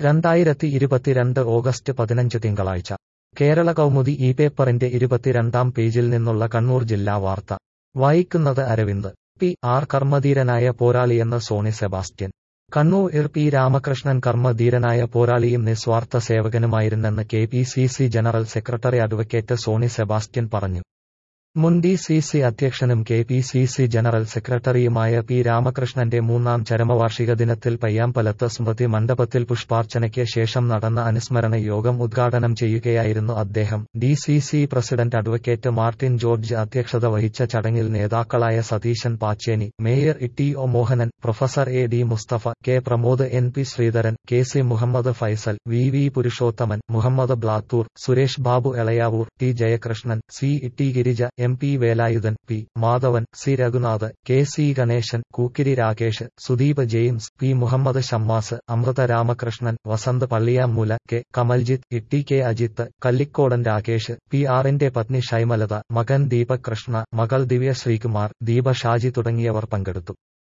രണ്ടായിരത്തി ഇരുപത്തിരണ്ട് ഓഗസ്റ്റ് പതിനഞ്ച് തിങ്കളാഴ്ച കേരള കൗമുദി ഈ പേപ്പറിന്റെ ഇരുപത്തിരണ്ടാം പേജിൽ നിന്നുള്ള കണ്ണൂർ ജില്ലാ വാർത്ത വായിക്കുന്നത് അരവിന്ദ് പി ആർ കർമ്മധീരനായ പോരാളിയെന്ന് സോണി സെബാസ്റ്റ്യൻ കണ്ണൂർ പി രാമകൃഷ്ണൻ കർമ്മധീരനായ പോരാളിയും നിസ്വാർത്ഥ സേവകനുമായിരുന്നെന്ന് K P C C general secretary advocate Sony Sebastian പറഞ്ഞു മുൻ ഡി സി സി അധ്യക്ഷനും K P C C general സെക്രട്ടറിയുമായ പി രാമകൃഷ്ണന്റെ മൂന്നാം ചരമവാർഷിക ദിനത്തിൽ പയ്യാമ്പലത്ത് സ്മൃതി മണ്ഡപത്തിൽ പുഷ്പാർച്ചനയ്ക്ക് ശേഷം നടന്ന അനുസ്മരണ യോഗം ഉദ്ഘാടനം ചെയ്യുകയായിരുന്നു അദ്ദേഹം D C C president advocate Martin George അധ്യക്ഷത വഹിച്ച ചടങ്ങിൽ നേതാക്കളായ Satheesan Pacheni mayor E O Mohanan professor A D Musthafa K Pramod N P Sreedharan K C Muhammad Faisal V V Purushothaman Muhammad Blathur Suresh Babu Elayavoor T Jayakrishnan C T Girija M P Velayudhan P Madhavan C Raghunath K C Ganesan Kookkiri Rakesh Sudeep James P Muhammad Shammas Amritha Ramakrishnan Vasanth Palliyamoola K Kamaljit Itty K Ajith Kallikodan Rakesh P ആറിന്റെ പത്നി ഷൈമലത മകൻ ദീപക് കൃഷ്ണ മകൾ ദിവ്യ ശ്രീകുമാർ ദീപ ഷാജി തുടങ്ങിയവർ പങ്കെടുത്തു